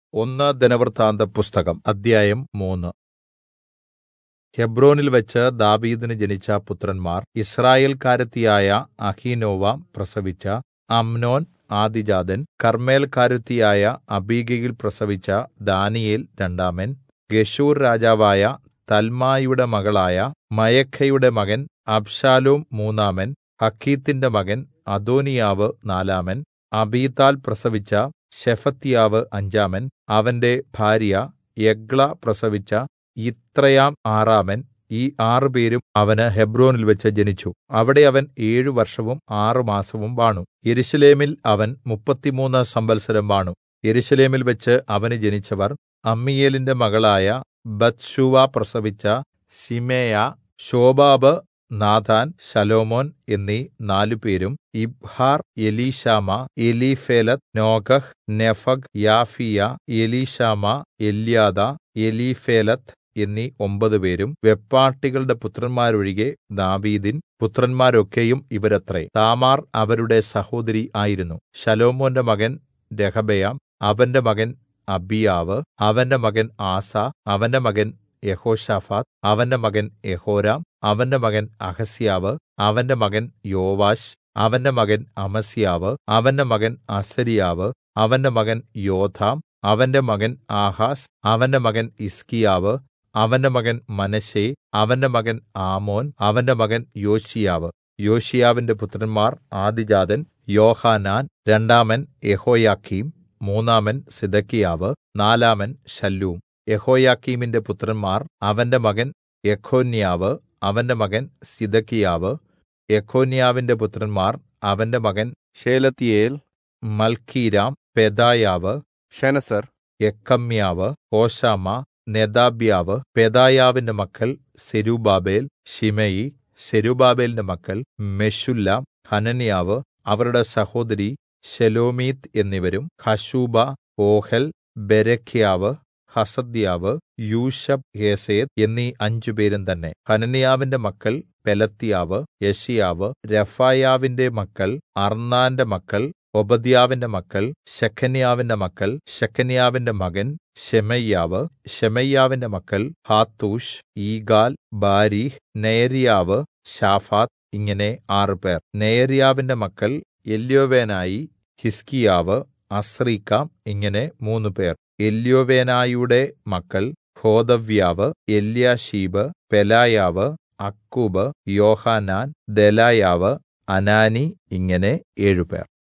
ഒന്ന് ദിനവൃത്താന്തപുസ്തകം അദ്ധ്യായം മൂന്ന് ഹെബ്രോനിൽ വെച്ച് ദാവീദിന് ജനിച്ച പുത്രന്മാർ യിസ്രായേൽക്കാരത്തിയായ അഹീനോവാം പ്രസവിച്ച അമ്നോൻ ആദ്യജാതൻ കർമ്മേൽക്കാരത്തിയായ അബീഗയിൽ പ്രസവിച്ച ദാനീയേൽ രണ്ടാമൻ ഗെശൂർ രാജാവായ തൽമായിയുടെ മകളായ മയഖയുടെ മകൻ അബ്ശാലോം മൂന്നാമൻ ഹഗ്ഗീത്തിന്റെ മകൻ അദോനീയാവ് നാലാമൻ അബീതാൽ പ്രസവിച്ച ശെഫത്യാവ് അഞ്ചാമൻ അവന്റെ ഭാര്യ എഗ്ല പ്രസവിച്ച യിത്രെയാം ആറാമൻ ഈ ആറുപേരും അവന് ഹെബ്രോനിൽ വെച്ച് ജനിച്ചു അവിടെ അവൻ ഏഴു വർഷവും ആറ് മാസവും വാണു യെരൂശലേമിൽ അവൻ മുപ്പത്തിമൂന്ന് സംവത്സരം വാണു യെരൂശലേമിൽ വെച്ച് അവന് ജനിച്ചവർ അമ്മീയേലിന്റെ മകളായ ബത്ശൂവ പ്രസവിച്ച ശിമേയ ശോബാബ് നാഥാൻ ശലോമോൻ എന്നീ നാലുപേരും ഇബ്ഹാർ എലീശാമ എലീഫേലത്ത് നോഗഹ് നെഫഗ് യാഫീയ എലീശാമ എല്യാദ എലീഫേലത്ത് എന്നീ ഒമ്പത് പേരും വെപ്പാട്ടികളുടെ പുത്രന്മാരൊഴികെ ദാവീദിൻ പുത്രന്മാരൊക്കെയും ഇവരത്രേ താമാർ അവരുടെ സഹോദരി ആയിരുന്നു ശലോമോന്റെ മകൻ രഹബയാം അവന്റെ മകൻ അബിയാവ് അവന്റെ മകൻ ആസ അവന്റെ മകൻ യെഹോശാഫാത്ത് അവന്റെ മകൻ യെഹോരാം അവന്റെ മകൻ അഹസ്യാവ് അവന്റെ മകൻ യോവാശ് അവന്റെ മകൻ അമസ്യാവ് അവന്റെ മകൻ അസര്യാവ് അവന്റെ മകൻ യോഥാം അവന്റെ മകൻ ആഹാസ് അവന്റെ മകൻ ഇസ്കിയാവ് അവന്റെ മകൻ മനശ്ശെ അവന്റെ മകൻ ആമോൻ അവന്റെ മകൻ യോശിയാവ് യോശിയാവിന്റെ പുത്രന്മാർ ആദിജാതൻ യോഹാനാൻ രണ്ടാമൻ യെഹോയാക്കീം മൂന്നാമൻ സിദക്കിയാവ് നാലാമൻ ശല്ലൂം യെഹോയാക്കീമിന്റെ പുത്രന്മാർ അവന്റെ മകൻ യെഖൊന്യാവ് അവന്റെ മകൻ സിദക്കിയാവ് യെഖൊന്യാവിന്റെ പുത്രന്മാർ അവന്റെ മകൻ ശേലത്തീയേൽ മൽക്കീരാം പെദായാവ് ശെനസർ യെക്കമ്യാവ് ഹോശാമ നെദാബ്യാവ് പെദായാവിന്റെ മക്കൾ സെരുബാബേൽ ശിമെയി സെരുബാബേലിന്റെ മക്കൾ മെശുല്ലാം ഹനന്യാവ് അവരുടെ സഹോദരി ശെലോമീത്ത് എന്നിവരും ഹശൂബ ഓഹൽ ബെരെഖ്യാവ് ഹസദ്യാവ് യൂശബ് ഹേസേദ് എന്നീ അഞ്ചുപേരും തന്നെ ഹനന്യാവിന്റെ മക്കൾ പെലത്യാവ് യെശിയാവ് രഫായാവിന്റെ മക്കൾ അർന്നാന്റെ മക്കൾ ഒബദ്യാവിന്റെ മക്കൾ ശെഖന്യാവിന്റെ മക്കൾ ശെഖന്യാവിന്റെ മകൻ ശെമയ്യാവ് ശെമയ്യാവിന്റെ മക്കൾ ഹാത്തൂഷ് ഈഗാൽ ബാരീഹ് നേര്യാവ് ശാഫാത്ത് ഇങ്ങനെ ആറുപേർ നേര്യാവിന്റെ മക്കൾ എല്യോവേനായി ഹിസ്കിയാവ് അസ്രീക്കാം ഇങ്ങനെ മൂന്നുപേർ എല്യോവേനായിയുടെ മക്കൾ ഹോദവ്യാവ് എല്യാശീബ് പെലായാവ് അക്കൂബ് യോഹാനാൻ ദലായാവ് അനാനി ഇങ്ങനെ ഏഴുപേർ